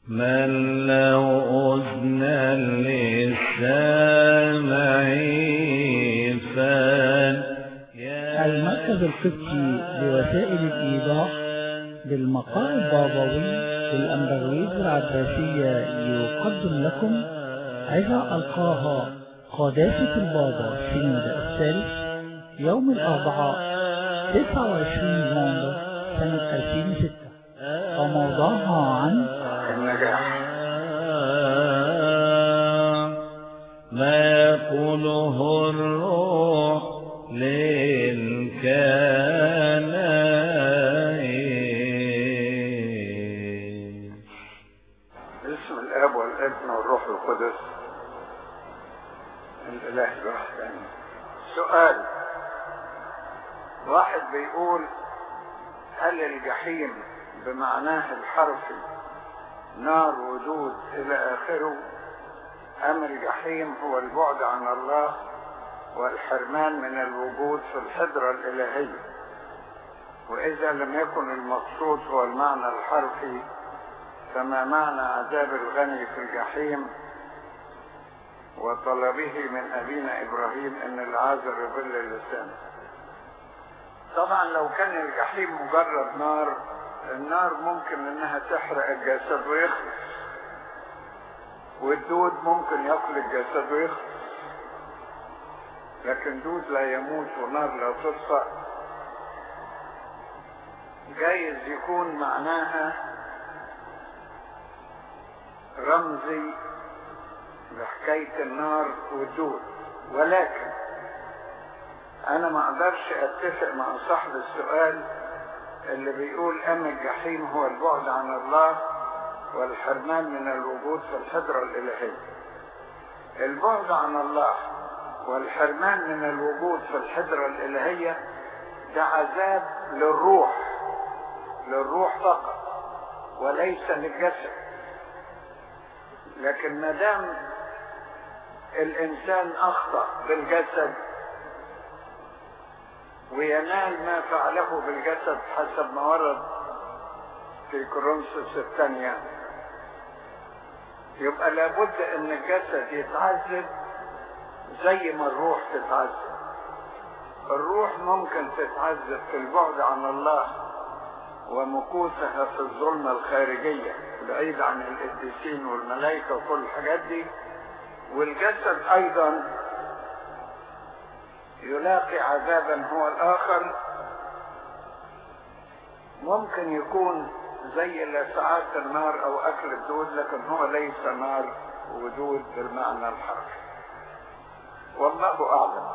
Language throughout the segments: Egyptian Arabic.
من له أذنا للسامع المركز القبطي لوسائل الإيضاح بالمقام البابوي للأمبرويز العباسية يقدم لكم عظة ألقاها قداسة البابا سنود الثالث يوم الأربعاء 29 نوفمبر سنة 2006 وموضوعها عن النجاح ما يقوله الروح للكنائس باسم الاب والابن والروح القدس الاله الواحد امين سؤال واحد بيقول هل الجحيم بمعناه الحرفي نار ودود الى اخره ام الجحيم هو البعد عن الله والحرمان من الوجود في الحضرة الإلهية وإذا لم يكن المقصود هو المعنى الحرفي فما معنى عذاب الغني في الجحيم وطلبه من أبينا إبراهيم أن العازر يبل لسانه طبعا لو كان الجحيم مجرد نار النار ممكن انها تحرق الجسد ويخلص والدود ممكن ياكل الجسد ويخلص لكن دود لا يموت ونار لا تطفأ جايز يكون معناها رمزي لحكاية النار والدود ولكن انا ما اقدرش اتفق مع صاحب السؤال اللي بيقول ان الجحيم هو البعد عن الله والحرمان من الوجود في الحضرة الالهية البعد عن الله والحرمان من الوجود في الحضرة الالهية ده عذاب للروح للروح فقط وليس للجسد لكن ما دام الانسان اخطأ بالجسد وينال ما فعله بالجسد حسب ما ورد في كورنثوس الثانية يبقى لابد ان الجسد يتعذب زي ما الروح تتعذب الروح ممكن تتعذب في البعد عن الله ومكوثها في الظلمة الخارجية بعيد عن القديسين والملائكة وكل الحاجات دي والجسد ايضا يلاقي عذابا هو الاخر ممكن يكون زي لسعات النار او اكل الدود لكن هو ليس نار ودود بالمعنى الحرفي والله اعلم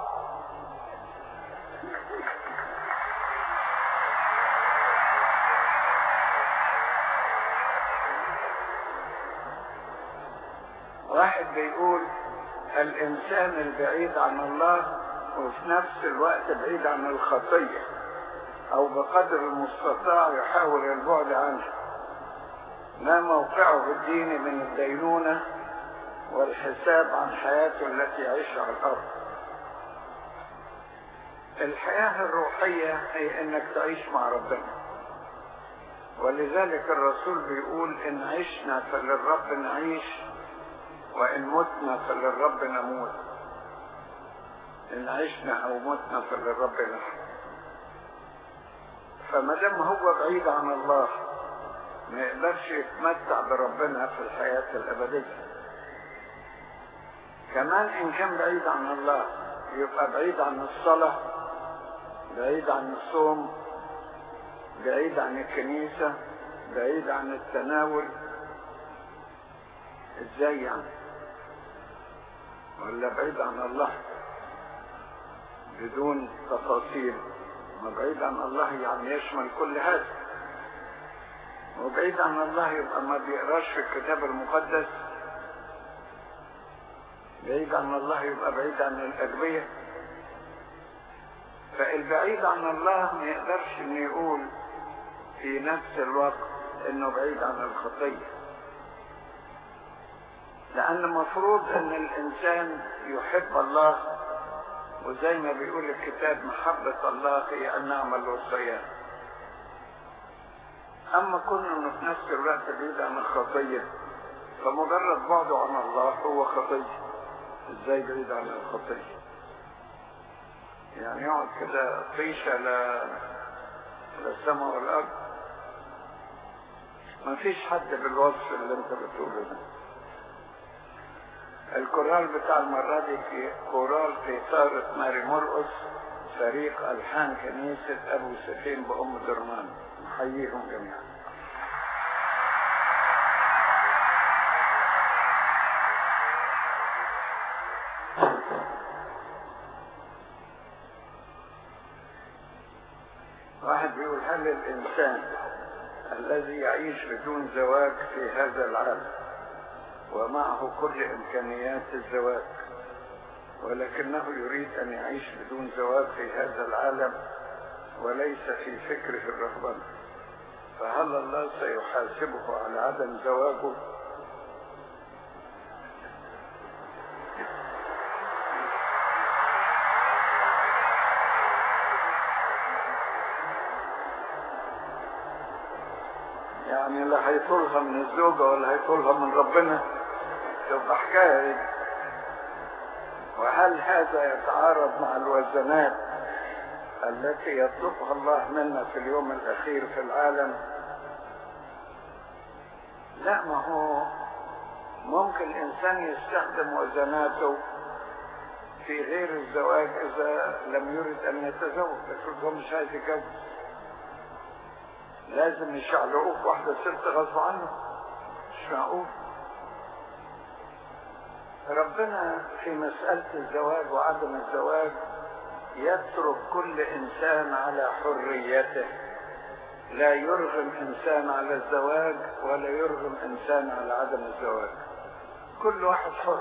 واحد بيقول الانسان البعيد عن الله وفي نفس الوقت بعيد عن الخطية او بقدر المستطاع يحاول البعد عنها ما موقعه الديني من الدينونة والحساب عن حياته التي يعيشها على الارض الحياة الروحية هي انك تعيش مع ربنا ولذلك الرسول بيقول ان عشنا فللرب نعيش وان متنا فللرب نموت ان عشنا او متنا فللرب نحن فما دام هو بعيد عن الله ما يقدرش يتمتع بربنا في الحياة الأبدية كمان إن كان بعيد عن الله يبقى بعيد عن الصلاة بعيد عن الصوم بعيد عن الكنيسة بعيد عن التناول ازاي يعني ولا بعيد عن الله بدون تفاصيل ما بعيد عن الله يعني يشمل كل هذا وبعيد عن الله يبقى ما بيقراش في الكتاب المقدس بعيد عن الله يبقى بعيد عن الأدوية فالبعيد عن الله ما يقدرش انه يقول في نفس الوقت انه بعيد عن الخطية لان مفروض ان الانسان يحب الله وزي ما بيقول الكتاب محبة الله هي ان نعمل وصيان اما كنا انه في نفس الوقت بعيد عن الخطية فمجرد بعده عن الله هو خطية ازاي بعيد عن الخطية يعني يقعد كده طيشة لا للسماء والأرض ما فيش حد بالوصف اللي انت بتقوله ده الكورال بتاع المرة دي في كورال في إثارة ماري مرقس فريق ألحان كنيسة أبو سفين بأم درمان نحييهم جميعا واحد بيقول هل الإنسان الذي يعيش بدون زواج في هذا العالم ومعه كل إمكانيات الزواج ولكنه يريد أن يعيش بدون زواج في هذا العالم وليس في فكره الرهبنة فهل الله سيحاسبه على عدم زواجه يعني لا هيطولها من الزوجة ولا هيطولها من ربنا تبقى حكاية وهل هذا يتعارض مع الوزنات التي يطلبها الله منا في اليوم الأخير في العالم لا ما هو ممكن إنسان يستخدم وزناته في غير الزواج إذا لم يرد أن يتزوج لكن هو مش عايز يتجوز لازم يشعلقوه في واحدة ست غصب عنه مش معقول ربنا في مسألة الزواج وعدم الزواج يترك كل إنسان على حريته لا يرغم إنسان على الزواج ولا يرغم إنسان على عدم الزواج كل واحد حر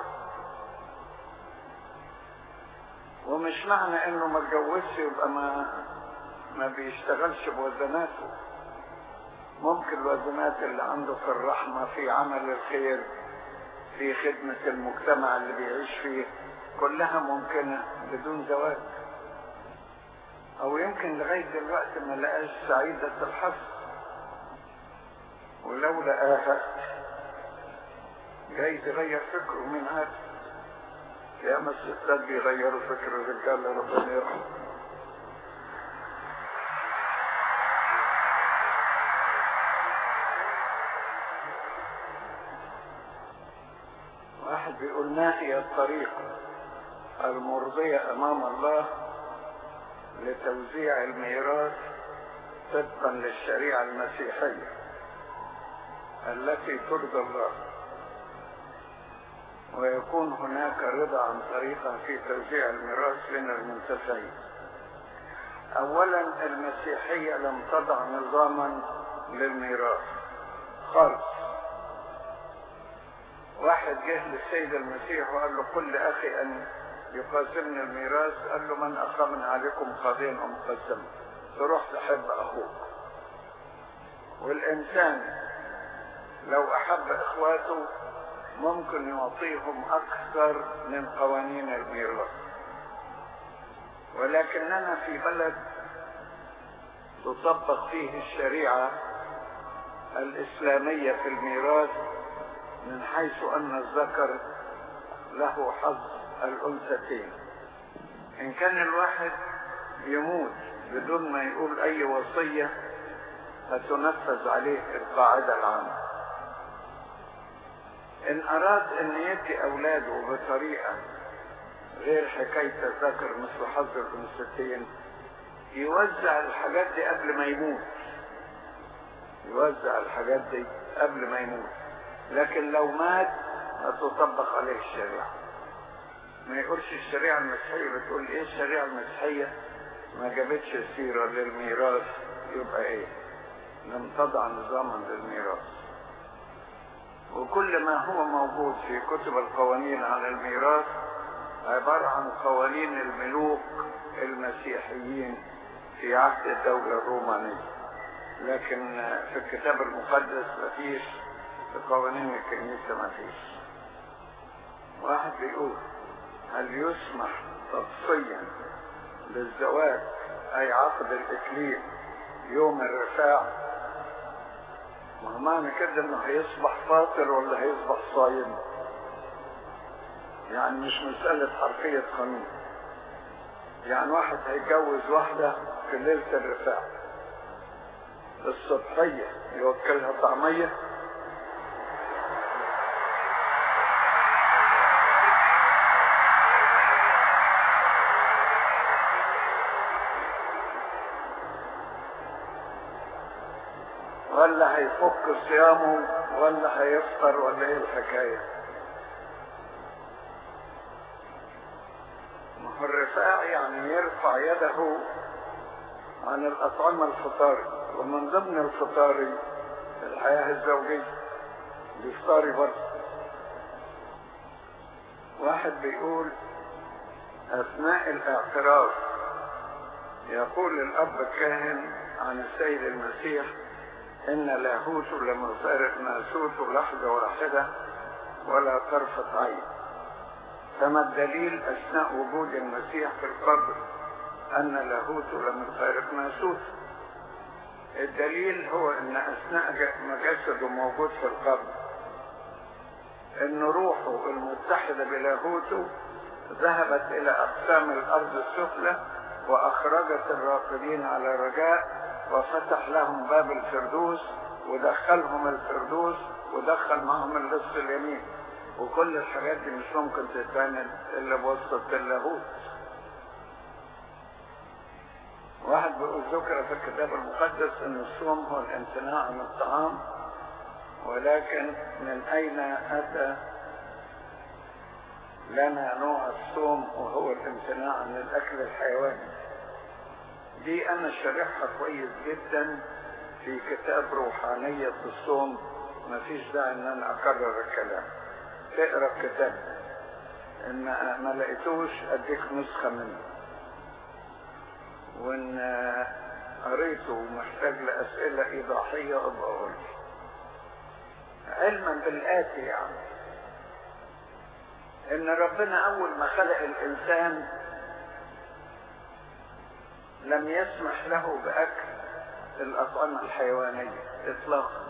ومش معنى انه ما اتجوزش يبقى ما ما بيشتغلش بوزناته ممكن الوزنات اللي عنده في الرحمة في عمل الخير في خدمة المجتمع اللي بيعيش فيه كلها ممكنة بدون زواج او يمكن لغاية دلوقتي ما لقاش سعيدة الحظ ولو لقاها جاي يغير فكره مين عارف يا ما الستات بيغيروا فكر الرجال ربنا يرحمه واحد بيقول ما هي الطريقة المرضية أمام الله لتوزيع الميراث طبقا للشريعة المسيحية التي ترضى الله ويكون هناك رضا عن طريقها في توزيع الميراث بين المنتفعين اولا المسيحية لم تضع نظاما للميراث خالص واحد جه للسيد المسيح وقال له قل لأخي أن يقاسمني الميراث قال له من أقام عليكم قاضيا أم مقسما تروح تحب أخوك والإنسان لو أحب إخواته ممكن يعطيهم أكثر من قوانين الميراث ولكننا في بلد تطبق فيه الشريعة الإسلامية في الميراث من حيث أن الذكر له حظ الأنثتين إن كان الواحد يموت بدون ما يقول أي وصية فتنفذ عليه القاعدة العامة إن أراد أن يأتي أولاده بطريقة غير حكاية الذكر مثل حظ الأنثتين يوزع الحاجات دي قبل ما يموت يوزع الحاجات دي قبل ما يموت لكن لو مات هتطبق عليه الشريعة ما يقولش الشريعة المسيحية بتقول ايه الشريعة المسيحية ما جابتش سيرة للميراث يبقى ايه لم تضع نظاما للميراث وكل ما هو موجود في كتب القوانين عن الميراث عبارة عن قوانين الملوك المسيحيين في عهد الدولة الرومانية لكن في الكتاب المقدس مفيش في قوانين الكنيسة مفيش واحد بيقول هل يسمح تطفيا للزواج أي عقد الإكليل يوم الرفاع ما معنى كده انه هيصبح فاطر ولا هيصبح صايم يعني مش مسألة حرفية قانون يعني واحد هيتجوز واحدة في ليلة الرفاع الصبحية يوكلها طعمية ولا هيفك صيامه ولا هيفطر ولا ايه الحكاية ما هو الرفاع يعني يرفع يده عن الأطعمة الفطاري ومن ضمن الفطاري الحياة الزوجية بيفطاري برضه واحد بيقول أثناء الاعتراف يقول الأب الكاهن عن السيد المسيح إن لاهوت لم يفارق ناسوت لحظة واحدة ولا طرفة عين فما الدليل أثناء وجود المسيح في القبر أن لاهوت لم يفارق ناسوت الدليل هو أن أثناء ما جسده موجود في القبر أن روحه المتحدة بلاهوته ذهبت إلى أقسام الأرض السفلى وأخرجت الراقدين على رجاء وفتح لهم باب الفردوس ودخلهم الفردوس ودخل معهم اللص اليمين وكل الحاجات دي مش ممكن تتعمل الا بواسطه اللاهوت واحد بيقول ذكر في الكتاب المقدس ان الصوم هو الامتناع عن الطعام ولكن من اين اتى لنا نوع الصوم وهو الامتناع عن الاكل الحيواني دي انا شارحها كويس جدا في كتاب روحانية الصوم مفيش داعي ان انا اكرر الكلام تقرا الكتاب ان ما لقيتوش اديك نسخة منه وان قريته ومحتاج لاسئلة ايضاحية ابقى اقول علما بالاتي يعني ان ربنا اول ما خلق الانسان لم يسمح له باكل الاطعمه الحيوانيه اطلاقا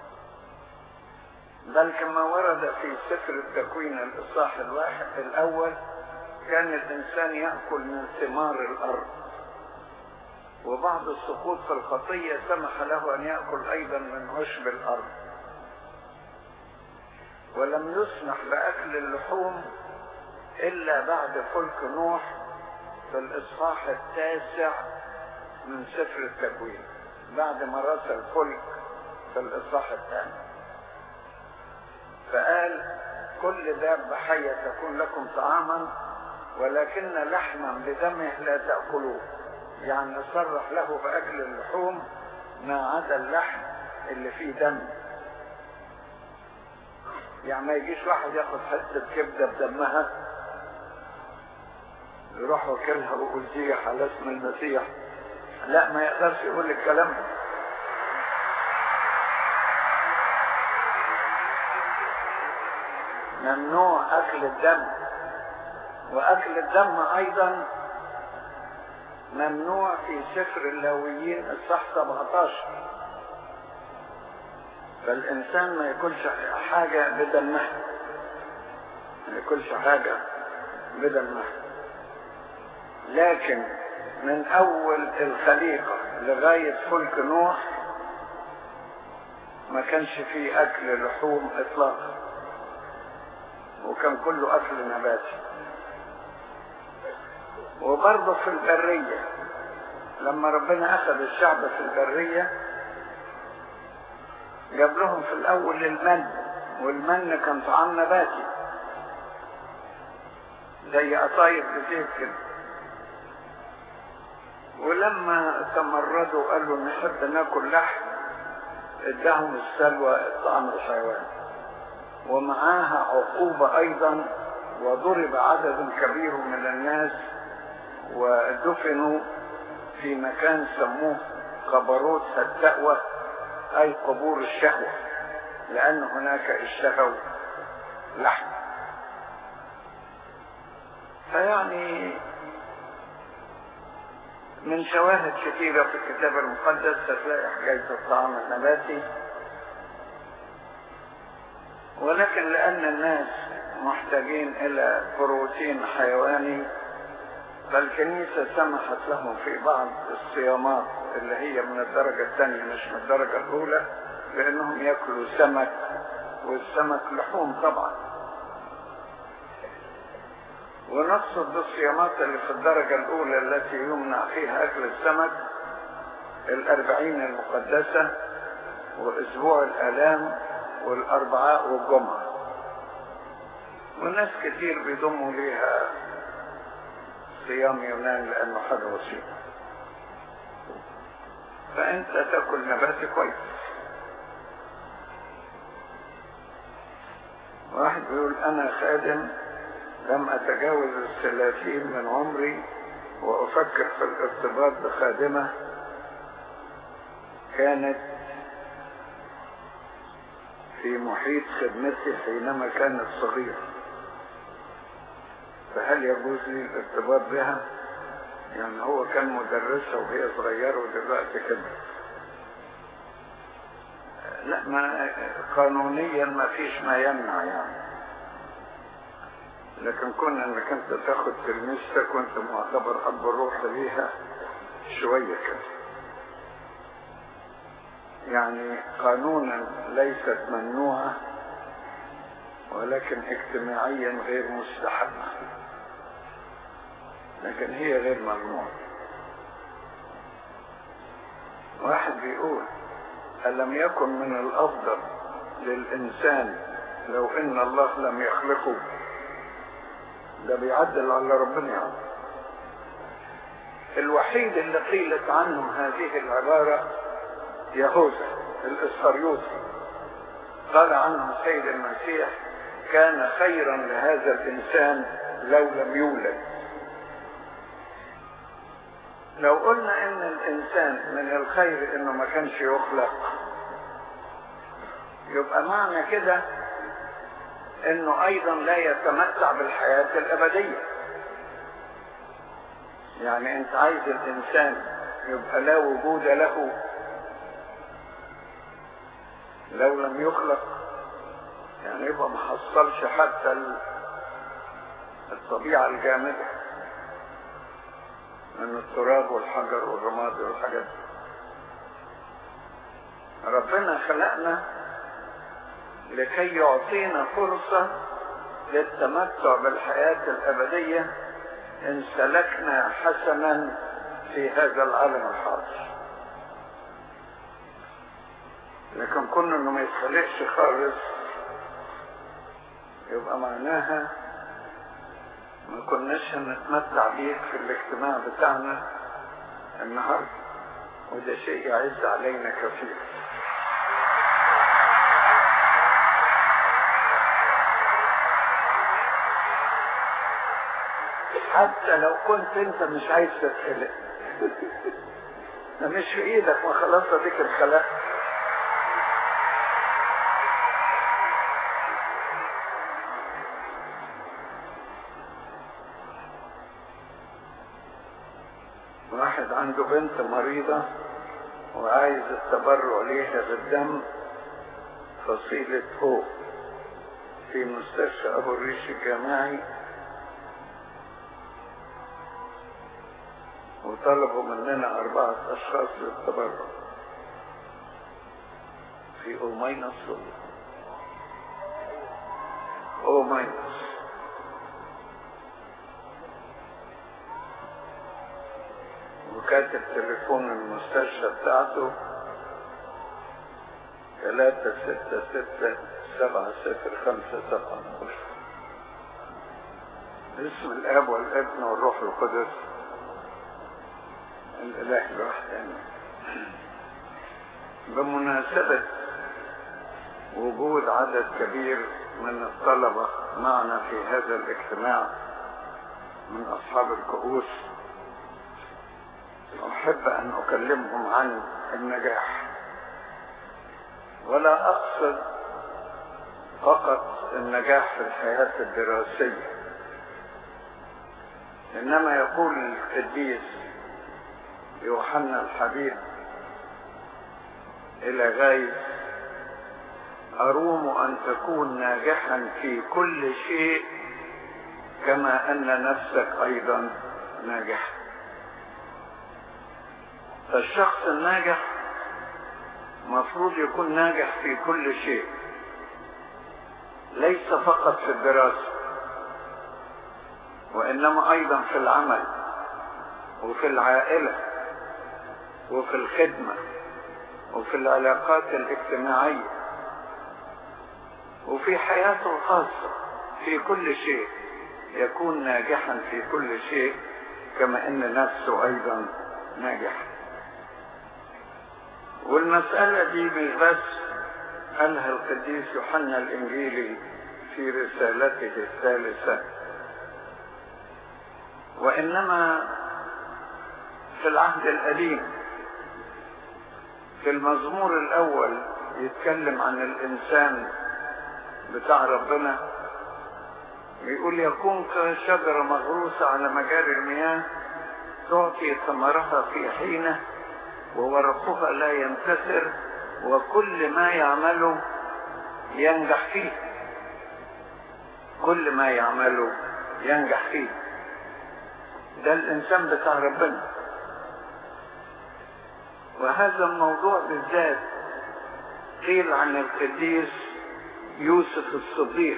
بل كما ورد في سفر التكوين الاصحاح الواحد الاول كان الانسان ياكل من ثمار الارض وبعد السقوط في الخطيه سمح له ان ياكل ايضا من عشب الارض ولم يسمح باكل اللحوم الا بعد فلك نوح في الاصحاح التاسع من سفر التكوين بعد ما رسى الفلك في الاصحاح الثاني فقال كل دابة حية تكون لكم طعاما ولكن لحما بدمه لا تأكلوه يعني صرح له بأكل اللحوم ما عدا اللحم اللي فيه دم يعني ما يجيش واحد ياخد حتة كبدة بدمها يروح واكلها ويقول دي على اسم المسيح لا ما يقدرش يقول الكلام ده ممنوع اكل الدم واكل الدم ايضا ممنوع في سفر اللاويين الصح 17 فالانسان ما ياكلش حاجه بدمها ما ياكلش حاجه بدمها لكن من اول الخليقه لغايه فلك نوح ما كانش فيه اكل لحوم اطلاقا وكان كله اكل نباتي وبرضه في البرية لما ربنا اخذ الشعب في البرية جاب لهم في الاول المن والمن كان طعام نباتي زي قطايف بزيت كده ولما تمردوا قالوا نحب ناكل لحم اداهم السلوى الطعام الحيواني ومعاها عقوبة أيضا وضرب عدد كبير من الناس ودفنوا في مكان سموه قبروت التأوى أي قبور الشهوة لأن هناك اشتهوا لحم فيعني من شواهد كثيرة في الكتاب المقدس تلاقي حكاية الطعام النباتي ولكن لأن الناس محتاجين إلى بروتين حيواني فالكنيسة سمحت لهم في بعض الصيامات اللي هي من الدرجة الثانية مش من الدرجة الأولى بأنهم يأكلوا سمك والسمك لحوم طبعا ونقصد بالصيامات اللي في الدرجة الأولى التي يمنع فيها أكل السمك الأربعين المقدسة وأسبوع الآلام والأربعاء والجمعة وناس كتير بيضموا ليها صيام يونان لأنه حاجة بسيطة فأنت تاكل نبات كويس واحد بيقول أنا خادم لم أتجاوز الثلاثين من عمري وأفكر في الارتباط بخادمة كانت في محيط خدمتي حينما كانت صغيرة فهل يجوز لي الارتباط بها يعني هو كان مدرسة وهي صغيرة ودلوقتي كده لا ما قانونيا ما فيش ما يمنع يعني لكن كون انك انت تاخد تلميذتك وانت معتبر اب الروح ليها شوية كده يعني قانونا ليست ممنوعة ولكن اجتماعيا غير مستحبة لكن هي غير ممنوعة واحد بيقول ألم يكن من الأفضل للإنسان لو إن الله لم يخلقه ده بيعدل على ربنا يعني الوحيد اللي قيلت عنه هذه العبارة يهوذا الإسخريوطي قال عنه السيد المسيح كان خيرا لهذا الإنسان لو لم يولد لو قلنا ان الانسان من الخير انه ما كانش يخلق يبقى معنى كده انه ايضا لا يتمتع بالحياة الابدية يعني انت عايز الانسان يبقى لا وجود له لو لم يخلق يعني يبقى ما حصلش حتى الطبيعة الجامدة من التراب والحجر والرماد والحاجات دي ربنا خلقنا لكي يعطينا فرصة للتمتع بالحياة الأبدية إن سلكنا حسنا في هذا العالم الحاضر لكن كنا انه ما يتخلقش خالص يبقى معناها ما كناش هنتمتع بيك في الاجتماع بتاعنا النهارده وده شيء يعز علينا كثير حتى لو كنت انت مش عايز تتخلق ده مش في ايدك ما خلاص اديك الخلق واحد عنده بنت مريضة وعايز التبرع ليها بالدم فصيلة فوق في مستشفى أبو الريش الجامعي وطلبوا مننا أربعة أشخاص للتبرع في أو ماينس أو ماينس وكاتب تليفون المستشفى بتاعته ثلاثة ستة ستة سبعة صفر خمسة سبعة اسم الاب والابن والروح القدس الاله الواحد يعني بمناسبة وجود عدد كبير من الطلبة معنا في هذا الاجتماع من اصحاب الكؤوس احب ان اكلمهم عن النجاح ولا اقصد فقط النجاح في الحياة الدراسية انما يقول القديس يوحنا الحبيب الى غاية أروم أن تكون ناجحا في كل شيء كما أن نفسك أيضا ناجح فالشخص الناجح مفروض يكون ناجح في كل شيء ليس فقط في الدراسة وإنما أيضا في العمل وفي العائلة وفي الخدمة وفي العلاقات الاجتماعية وفي حياته الخاصة في كل شيء يكون ناجحا في كل شيء كما ان نفسه ايضا ناجح والمسألة دي مش بس قالها القديس يوحنا الانجيلي في رسالته الثالثة وانما في العهد القديم في المزمور الاول يتكلم عن الانسان بتاع ربنا بيقول يكون كشجرة مغروسة على مجاري المياه تعطي ثمرها في حينه وورقها لا ينكسر وكل ما يعمله ينجح فيه كل ما يعمله ينجح فيه ده الإنسان بتاع ربنا وهذا الموضوع بالذات قيل عن القديس يوسف الصديق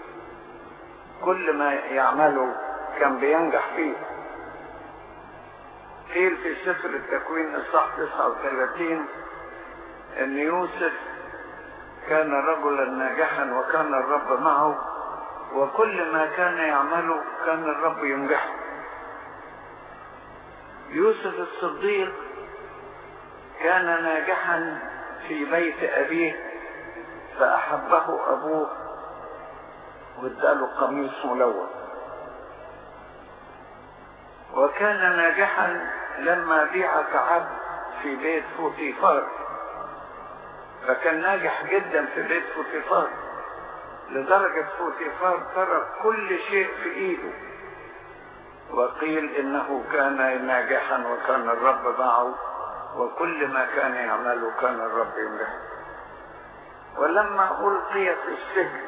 كل ما يعمله كان بينجح فيه قيل في سفر التكوين الصح 39 ان يوسف كان رجلا ناجحا وكان الرب معه وكل ما كان يعمله كان الرب ينجحه يوسف الصديق كان ناجحا في بيت ابيه فاحبه ابوه واداله قميص ملون وكان ناجحا لما بيع كعبد في بيت فوتيفار فكان ناجح جدا في بيت فوتيفار لدرجة فوتيفار ترك كل شيء في ايده وقيل انه كان ناجحا وكان الرب معه وكل ما كان يعمله كان الرب يملكه ولما ألقي في السجن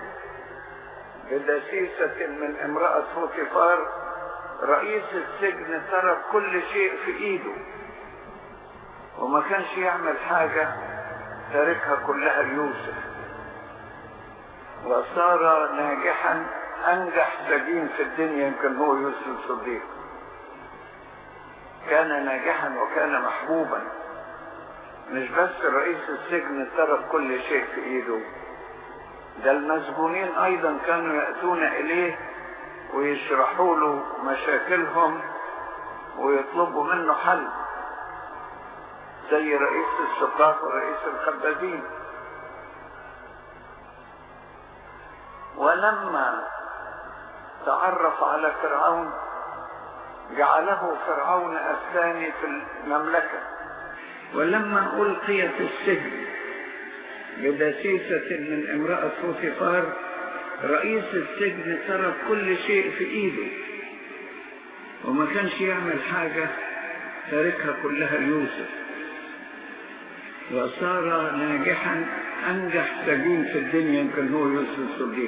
بدسيسة من امرأة فوتيفار رئيس السجن ترك كل شيء في ايده وما كانش يعمل حاجة تاركها كلها ليوسف وصار ناجحا انجح سجين في الدنيا يمكن هو يوسف الصديق كان ناجحا وكان محبوبا مش بس رئيس السجن ترك كل شيء في ايده ده المسجونين ايضا كانوا يأتون اليه ويشرحوا له مشاكلهم ويطلبوا منه حل زي رئيس السقاف ورئيس الخبازين ولما تعرف على فرعون جعله فرعون الثاني في المملكة ولما ألقي في السجن بدسيسة من امرأة فوتيفار رئيس السجن ترك كل شيء في ايده وما كانش يعمل حاجة تاركها كلها ليوسف وصار ناجحا انجح سجين في الدنيا يمكن هو يوسف الصديق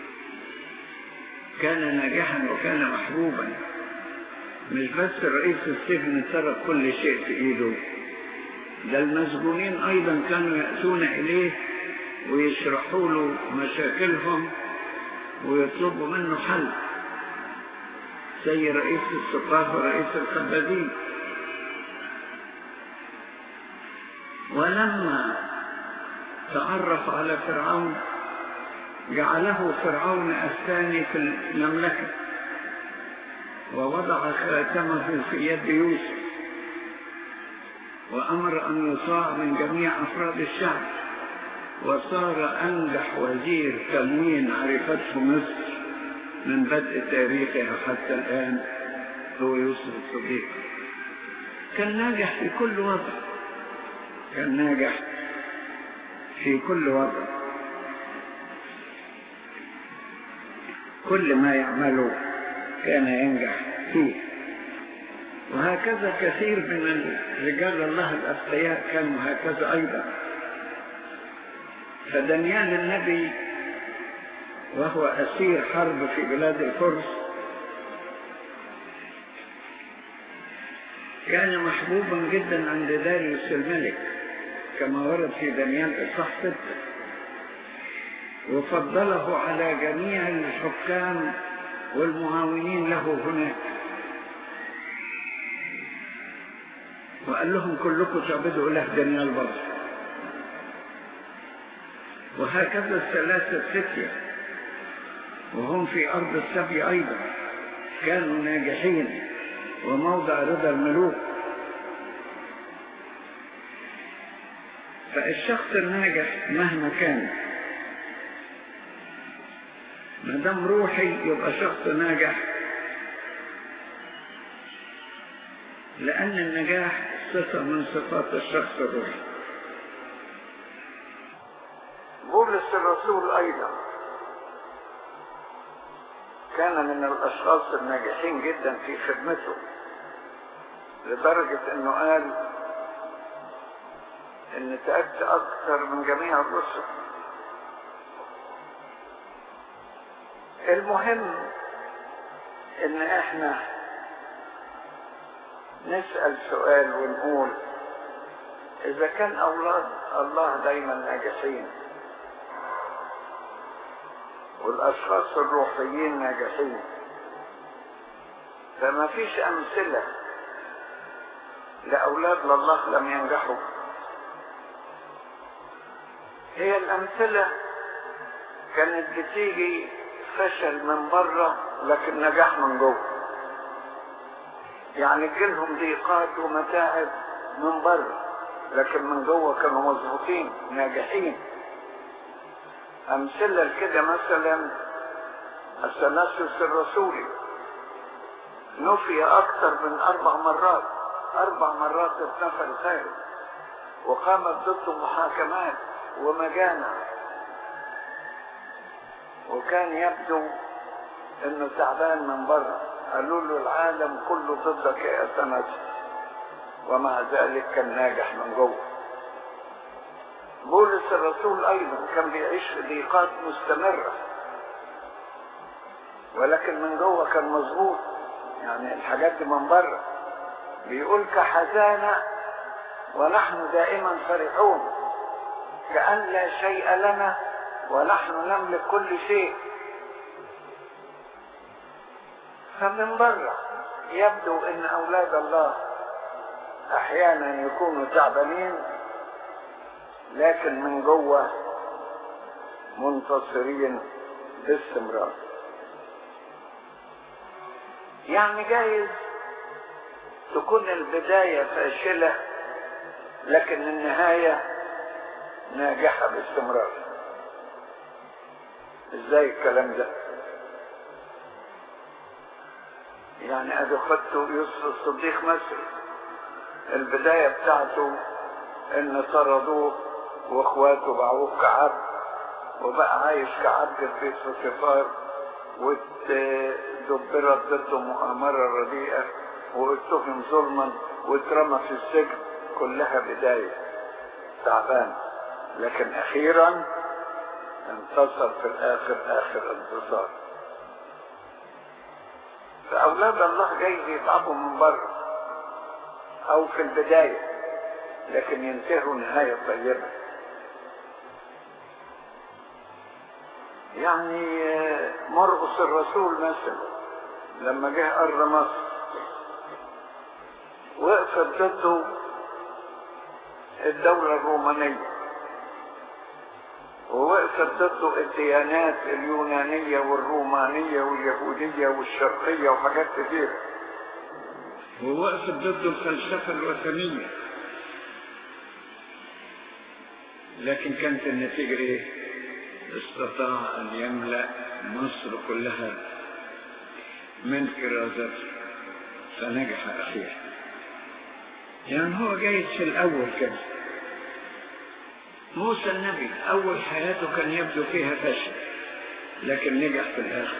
كان ناجحا وكان محبوبا مش بس رئيس السجن ترك كل شيء في ايده ده المسجونين ايضا كانوا يأتون اليه ويشرحوا له مشاكلهم ويطلبوا منه حل زي رئيس السقاف ورئيس الخبازين ولما تعرف على فرعون جعله فرعون الثاني في المملكة ووضع خاتمه في يد يوسف وأمر أن يطاع من جميع أفراد الشعب وصار أنجح وزير تموين عرفته مصر من بدء تاريخها حتى الآن هو يوسف الصديق كان ناجح في كل وضع كان ناجح في كل وضع كل ما يعمله كان ينجح فيه وهكذا كثير من رجال الله الأتقياء كانوا هكذا أيضا فدانيال النبي وهو أسير حرب في بلاد الفرس كان محبوبا جدا عند داريوس الملك كما ورد في دانيال إصحاح ستة وفضله على جميع الحكام والمعاونين له هناك وقال لهم كلكم تعبدوا إله دانيال برضه وهكذا الثلاثة فتية وهم في أرض السبي أيضا كانوا ناجحين وموضع رضا الملوك فالشخص الناجح مهما كان ما دام روحي يبقى شخص ناجح لأن النجاح صفة من صفات الشخص الروحي بولس الرسول أيضا كان من الأشخاص الناجحين جدا في خدمته لدرجة أنه قال أن تعبت أكثر من جميع الرسل المهم أن إحنا نسأل سؤال ونقول إذا كان أولاد الله دايما ناجحين والأشخاص الروحيين ناجحين فما فيش أمثلة لأولاد الله لم ينجحوا هي الأمثلة كانت بتيجي فشل من بره لكن نجاح من جوه يعني جيلهم ضيقات ومتاعب من بره لكن من جوه كانوا مظبوطين ناجحين أمثلة لكده مثلا التنسس الرسولي نفي أكثر من أربع مرات أربع مرات اتنفى الخارج وقامت ضده محاكمات ومجانع وكان يبدو انه تعبان من بره قالوا له العالم كله ضدك يا تنسس ومع ذلك كان ناجح من جوه بولس الرسول ايضا كان بيعيش في ضيقات مستمرة ولكن من جوه كان مظبوط يعني الحاجات دي من بره بيقول كحزانة ونحن دائما فرحون كأن لا شيء لنا ونحن نملك كل شيء فمن بره يبدو ان اولاد الله احيانا يكونوا تعبانين لكن من جوه منتصرين باستمرار يعني جايز تكون البداية فاشلة لكن النهاية ناجحة باستمرار ازاي الكلام ده يعني ادي خدته يوسف الصديق مصري البداية بتاعته ان طردوه واخواته باعوه كعبد وبقى عايش كعبد في بيت فوتيفار ودبرت ضده مؤامرة رديئة واتهم ظلما واترمى في السجن كلها بداية تعبان لكن اخيرا انتصر في الاخر اخر انتصار فاولاد الله جايز يتعبوا من بره او في البدايه لكن ينتهوا نهايه طيبه يعني مرقس الرسول مثلا لما جه ارض مصر وقفت ضده الدوله الرومانيه ووقفت ضده الديانات اليونانية والرومانية واليهودية والشرقية وحاجات كثيرة ووقفت ضده الفلسفة الوثنية لكن كانت النتيجة ايه؟ استطاع ان يملأ مصر كلها من كرازته فنجح اخيرا يعني هو جايز في الاول كده موسى النبي أول حياته كان يبدو فيها فشل لكن نجح في الآخر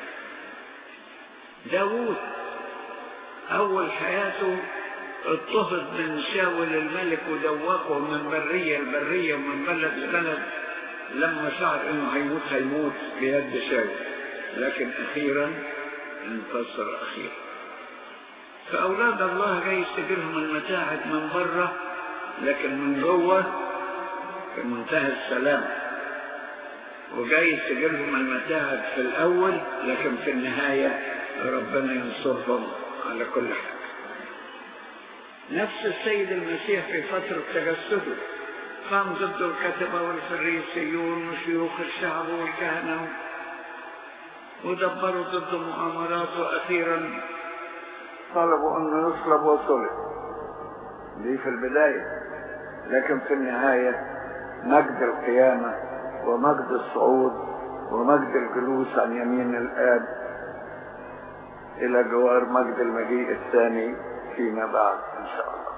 داوود أول حياته اضطهد من شاول الملك ودوقه من برية لبرية ومن بلد لبلد لما شعر انه هيموت هيموت بيد شاي لكن اخيرا انتصر اخيرا فاولاد الله جاي يستجيلهم المتاعب من بره لكن من جوه في منتهى السلام وجاي يستجيلهم المتاعب في الاول لكن في النهايه ربنا ينصرهم على كل حاجه نفس السيد المسيح في فتره تجسده قام ضد الكتبة والفريسيون وشيوخ الشعب والكهنة ودبروا ضد مؤامرات وأخيرا طلبوا أنه يصلب وصلب دي في البداية لكن في النهاية مجد القيامة ومجد الصعود ومجد الجلوس عن يمين الآب إلى جوار مجد المجيء الثاني فيما بعد إن شاء الله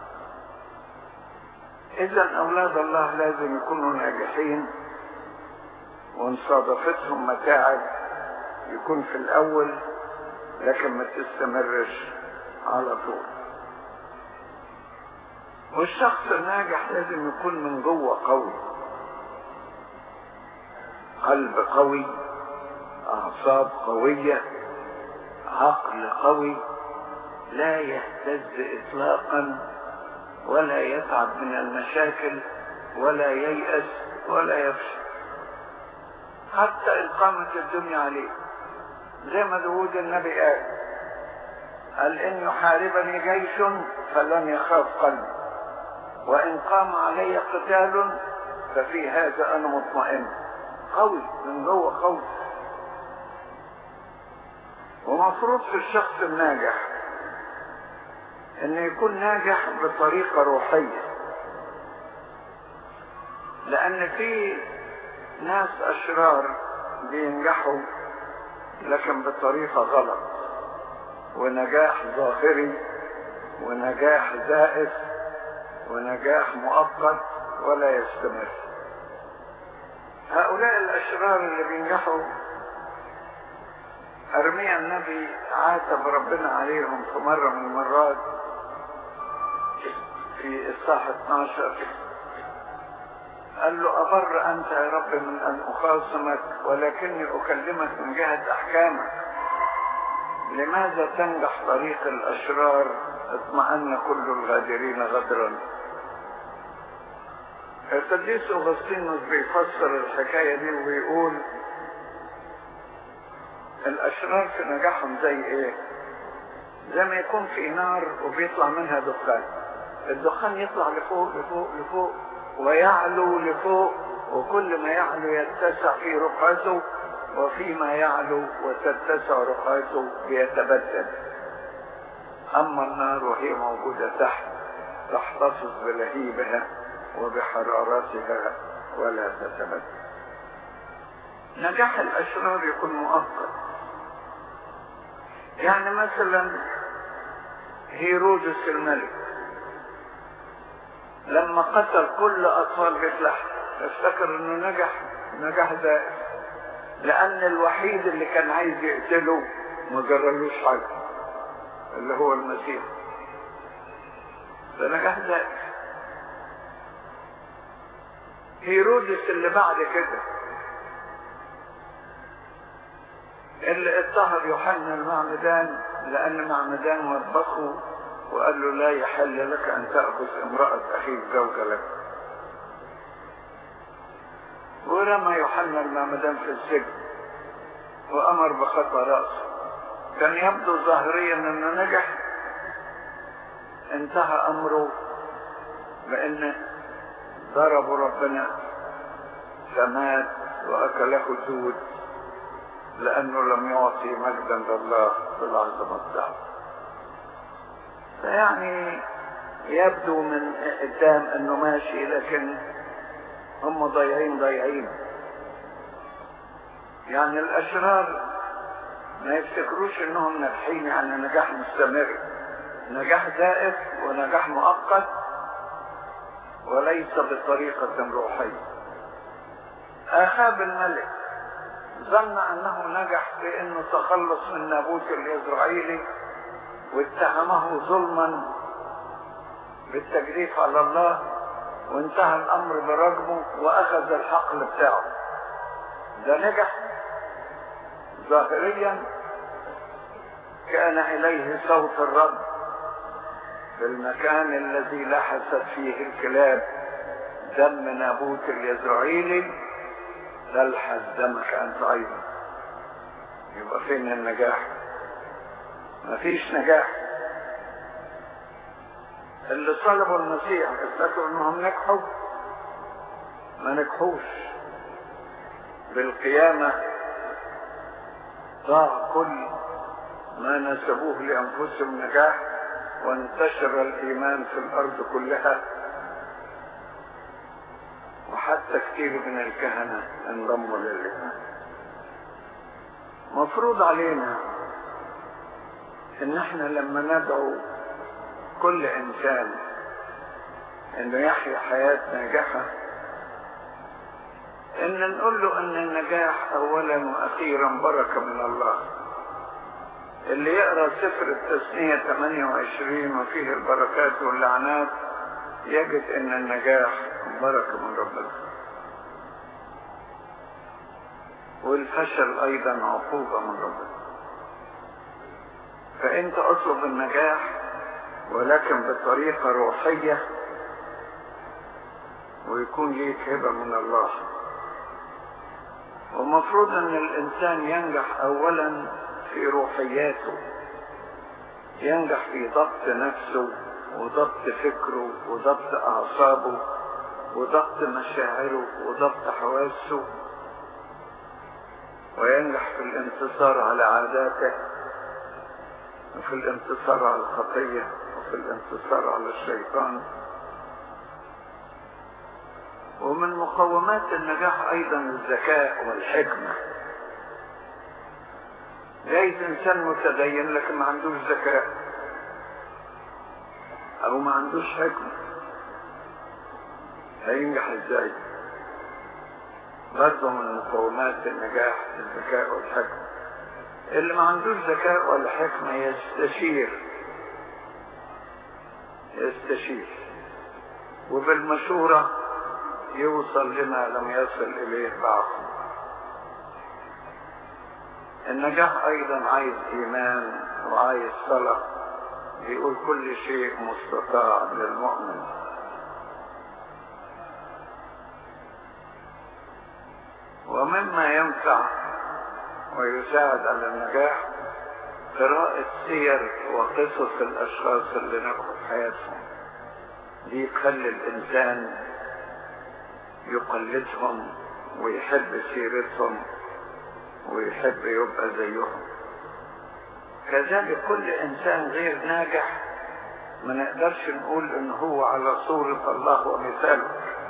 إذا أولاد الله لازم يكونوا ناجحين وإن صادفتهم متاعب يكون في الأول لكن ما تستمرش على طول والشخص الناجح لازم يكون من جوه قوي قلب قوي أعصاب قوية عقل قوي لا يهتز إطلاقا ولا يتعب من المشاكل ولا ييأس ولا يفشل حتى إن قامت الدنيا عليه زي ما داود النبي قال قال إن يحاربني جيش فلن يخاف قلبي وإن قام علي قتال ففي هذا أنا مطمئن قوي من جوه قوي ومفروض في الشخص الناجح انه يكون ناجح بطريقة روحية لان في ناس اشرار بينجحوا لكن بطريقة غلط ونجاح ظاهري ونجاح زائف ونجاح مؤقت ولا يستمر هؤلاء الاشرار اللي بينجحوا ارميا النبي عاتب ربنا عليهم في مرة من المرات في إصحاح 12 قال له أبر أنت يا رب من أن أخاصمك ولكني أكلمك من جهة أحكامك لماذا تنجح طريق الأشرار اطمأن كل الغادرين غدرا القديس أغسطينوس بيفسر الحكاية دي وبيقول الأشرار في نجاحهم زي إيه؟ زي ما يكون في نار وبيطلع منها دخان الدخان يطلع لفوق لفوق لفوق ويعلو لفوق وكل ما يعلو يتسع في رقعته وفيما يعلو وتتسع رقعته بيتبدل أما النار وهي موجودة تحت تحتفظ بلهيبها وبحرارتها ولا تتبدل نجاح الأشرار يكون مؤقت يعني مثلا هيرودس الملك لما قتل كل أطفال بيت لحم افتكر انه نجح نجح دائم لأن الوحيد اللي كان عايز يقتله ما جرالوش حاجة اللي هو المسيح فنجح دائم هيرودس اللي بعد كده اللي اضطهد يوحنا المعمدان لأن معمدان وبخه وقال له لا يحل لك أن تأخذ امرأة أخيك زوجة لك ورمى يوحنا المعمدان في السجن وأمر بخطى رأسه كان يبدو ظاهريا أنه نجح انتهى أمره بأن ضربوا ربنا فمات وأكله الدود لأنه لم يعطي مجدا لله في العظمة بتاعته فيعني يبدو من قدام انه ماشي لكن هم ضايعين ضايعين يعني الاشرار ما يفتكروش انهم ناجحين يعني نجاح مستمر نجاح زائف ونجاح مؤقت وليس بطريقة روحية آخاب الملك ظن أنه نجح في أنه تخلص من نابوت الإسرائيلي واتهمه ظلما بالتجريف على الله وانتهى الأمر برجمه وأخذ الحقل بتاعه ده نجح ظاهريا كان إليه صوت الرب في المكان الذي لحست فيه الكلاب دم نابوت اليزرعيلي تلحس دمك أنت أيضا يبقى فين النجاح مفيش نجاح اللي طلبوا المسيح افتكروا انهم نجحوا ما نجحوش بالقيامة ضاع كل ما نسبوه لأنفسهم نجاح وانتشر الإيمان في الأرض كلها وحتى كثير من الكهنة انضموا للإيمان مفروض علينا ان احنا لما ندعو كل انسان انه يحيا حياة ناجحة ان نقول له ان النجاح اولا واخيرا بركة من الله اللي يقرأ سفر التثنية 28 وفيه البركات واللعنات يجد ان النجاح بركة من ربنا والفشل ايضا عقوبة من ربنا فانت اطلب النجاح ولكن بطريقة روحية ويكون ليك هبة من الله ومفروض ان الانسان ينجح اولا في روحياته ينجح في ضبط نفسه وضبط فكره وضبط اعصابه وضبط مشاعره وضبط حواسه وينجح في الانتصار على عاداته وفي الانتصار على الخطية وفي الانتصار على الشيطان ومن مقومات النجاح ايضا الذكاء والحكمة جايز انسان متدين لكن ما عندوش ذكاء او ما عندوش حكمة هينجح ازاي برضه من مقومات النجاح الذكاء والحكمة اللي ما عندوش ذكاء ولا حكمة يستشير يستشير وبالمشورة يوصل لما لم يصل إليه بعض النجاح أيضا عايز إيمان وعايز صلاة بيقول كل شيء مستطاع للمؤمن ومما ينفع ويساعد على النجاح قراءة سير وقصص الأشخاص اللي نجحوا في حياتهم دي تخلي الإنسان يقلدهم ويحب سيرتهم ويحب يبقى زيهم كذلك كل إنسان غير ناجح ما نقدرش نقول إن هو على صورة الله ومثاله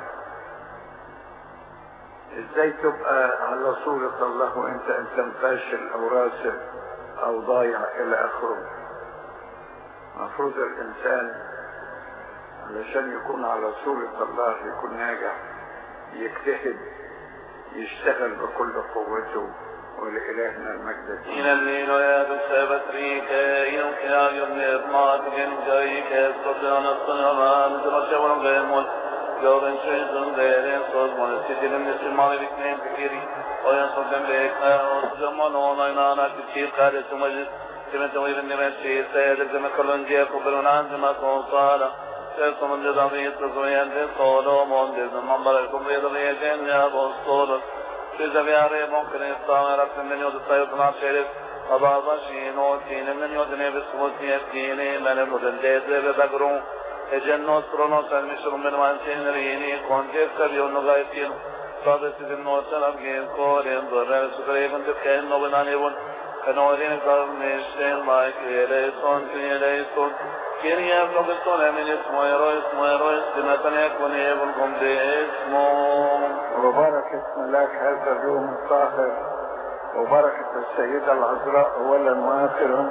ازاي تبقى على صورة الله وانت انسان فاشل او راسب او ضايع الى اخره المفروض الانسان علشان يكون على صورة الله يكون ناجح يجتهد يشتغل بكل قوته ولإلهنا المجد إلى الليل يا بسبت ريك يوكي يوم ما تجن جايك صدرنا الصنعان درجة ورغم Gördün sözün değerin sözmanı sidilim nesilmanı bitmeyin fikiri Oyan sözün bekle o zaman onayla ana küçük kardeşi meclis Kimin tevhidin nimesi seyredir demek kalınca kubelun anzıma konsala Söz sonunca da bir sözüyen Solomon dedim mambalar kumriyada riyecen ya bostolu Size bir araya mümkün İslam'a Rabbim men yodu sayıtına şerif Abaza şiin o tinin men yodu nebis mutiyetini Men budun deze ve begrun Ecennos Kronos Elmişur min vansin rini Koncev kabiyon nugaytin Sabe sizin nosan abgin korin Dörre sukreybin tüpkeyin nobin anibun Kanorin kavmişin Maik eleyson tün eleyson Kiri yevlogistun emin ismo ero ismo ero istimeten yekun yevun kum de ismo وبارك اسم لك هذا اليوم الطاهر وبركة السيدة العذراء أولا وآخرا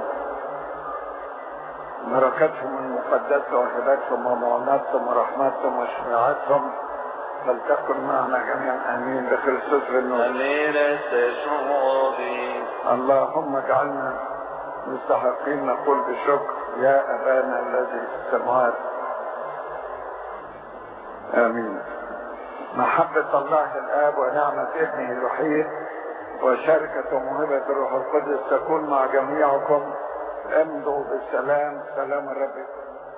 بركتهم المقدسة وهباتهم ومعوناتهم ورحمتهم وشفاعتهم فلتكن معنا جميعا امين بخريستوس بالنور أمين استشهدي اللهم اجعلنا مستحقين نقول بشكر يا ابانا الذي في السماوات امين محبة الله الآب ونعمة ابنه الوحيد وشركة وموهبة الروح القدس تكون مع جميعكم امضوا بالسلام سلام الرب يكون